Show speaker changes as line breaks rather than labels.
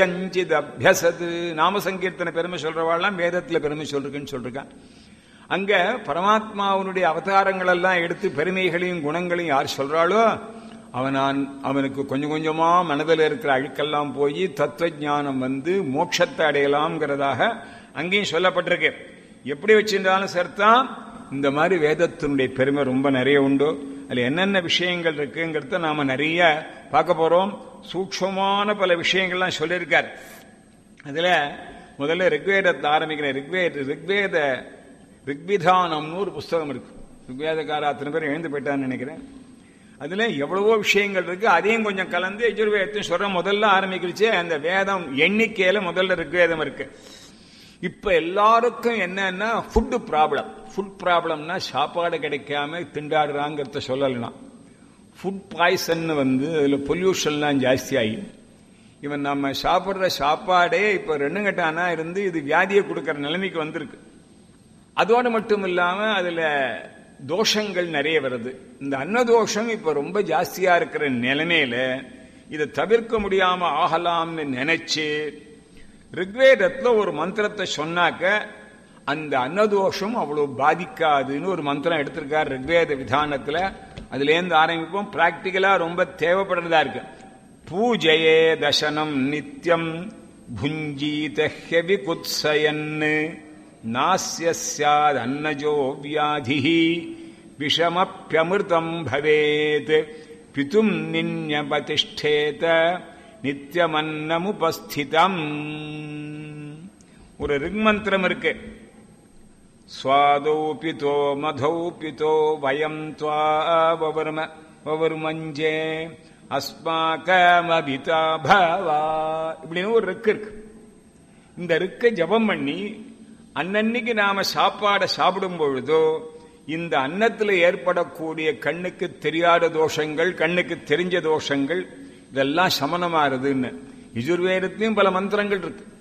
கஞ்சித் அபியசது நாம சங்கீர்த்தன பெருமை சொல்றவாள்லாம் வேதத்துல பெருமை சொல்றதுன்னு சொல்றான் அங்க பரமாத்மாவனுடைய அவதாரங்கள் எல்லாம் எடுத்து பெருமைகளையும் குணங்களையும் யார் சொல்றாளோ அவனான் அவனுக்கு கொஞ்சம் கொஞ்சமா மனதில் இருக்கிற அழுக்கெல்லாம் போய் தத்துவ ஞானம் வந்து மோட்சத்தை அடையலாம்ங்கிறதாக அங்கேயும் சொல்லப்பட்டிருக்கு எப்படி வச்சிருந்தாலும் சரிதான் இந்த மாதிரி வேதத்தினுடைய பெருமை ரொம்ப நிறைய உண்டு அதுல என்னென்ன விஷயங்கள் இருக்குங்கிறத நாம நிறைய பார்க்க போறோம் சூக்ஷமான பல விஷயங்கள்லாம் சொல்லியிருக்கார் அதுல முதல்ல ரிக்வேதத்தை ஆரம்பிக்கிறேன் ரிக்வேத ரிக்வேத ரிக்விதானம்னு ஒரு புஸ்தகம் இருக்கு ரிக்வேதக்கார அத்தனை பேர் எழுந்து போயிட்டான்னு நினைக்கிறேன் அதுல எவ்வளவோ விஷயங்கள் இருக்கு அதையும் கொஞ்சம் கலந்து யஜுர்வேதத்தையும் சொல்ற முதல்ல ஆரம்பிக்கிச்சு அந்த வேதம் எண்ணிக்கையில முதல்ல ரிக்வேதம் இருக்கு இப்ப எல்லாருக்கும் என்னன்னா ஃபுட்டு ப்ராப்ளம் ஃபுட் ப்ராப்ளம்னா சாப்பாடு கிடைக்காம திண்டாடுறாங்கிறத சொல்லலாம் ஃபுட் பாய்சன் வந்து அதுல பொல்யூஷன்லாம் ஜாஸ்தி ஆகி இவன் நம்ம சாப்பிட்ற சாப்பாடே இப்ப ரெண்டு கட்டானா இருந்து இது வியாதியை கொடுக்கற நிலைமைக்கு வந்திருக்கு அதோடு மட்டும் இல்லாம அதுல தோஷங்கள் நிறைய வருது இந்த அன்னதோஷம் இப்ப ரொம்ப ஜாஸ்தியா இருக்கிற நிலைமையில இதை தவிர்க்க முடியாம ஆகலாம்னு நினைச்சு ரிக்வேதத்துல ஒரு மந்திரத்தை சொன்னாக்க அந்த அன்னதோஷம் அவ்வளவு பாதிக்காதுன்னு ஒரு மந்திரம் எடுத்திருக்கார் ரிக்வேத விதானத்துல அதுலேருந்து ஆரம்பிப்போம் பிராக்டிக்கலா ரொம்ப தேவைப்படுறதா இருக்கு பூஜையே தசனம் நித்தியம் புஞ்சீத விகுத்சயன்னு நாஸ்ய சாத் அன்னஜோ வியாதி விஷமப்பியமிருதம் பவேத் பிதும் நின்யபதிஷ்டேத நித்தியமன்னமுபஸ்திதம் ஒரு ரிக்மந்திரம் இருக்கு சுவாதௌ பிதோ மதௌ பிதோ வயம் துவாவர்ம வவர்மஞ்சே அஸ்மாகமபிதா பவா இப்படின்னு ஒரு ரிக்கு இருக்கு இந்த ரிக்கை ஜபம் பண்ணி அன்னன்னைக்கு நாம சாப்பாடை சாப்பிடும் பொழுதோ இந்த அன்னத்தில் ஏற்படக்கூடிய கண்ணுக்கு தெரியாத தோஷங்கள் கண்ணுக்கு தெரிஞ்ச தோஷங்கள் இதெல்லாம் சமனமாறுதுன்னு யஜுர்வேதத்திலையும் பல மந்திரங்கள் இருக்கு